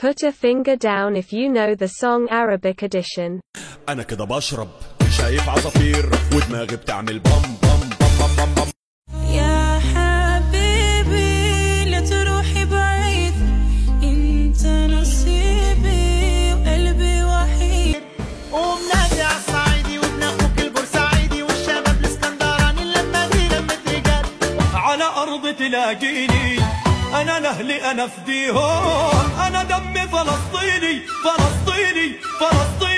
Put a finger down if you know the song Arabic edition. انا كده بشرب شايف عصافير ودماغي بتعمل بام بام بام بام بام, بام. يا حبيبي لا تروحي بعيد انت نصيبي وقلبي وحيد ومنادي على الصعيدي وابن اخوك البورسعيدي والشباب الاسكندراني لما دي لما رجال على أرض تلاقيني أنا لأهلي أنا فديهم أنا دمي فلسطيني فلسطيني فلسطيني